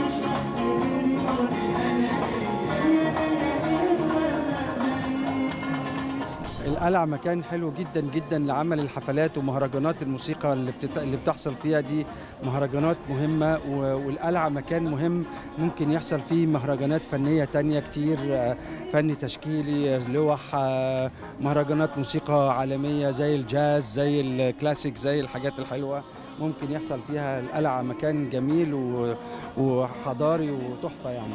القلعة مكان حلو جدا جدا لعمل الحفلات ومهرجانات الموسيقى اللي, بتت... اللي بتحصل فيها دي مهرجانات مهمة و... والقلعة مكان مهم ممكن يحصل فيه مهرجانات فنية تانية كتير آه، فن تشكيلي لوح آه، مهرجانات موسيقى عالمية زي الجاز زي الكلاسيك زي الحاجات الحلوة ممكن يحصل فيها القلعة مكان جميل و... وحضاري وتحفة يعني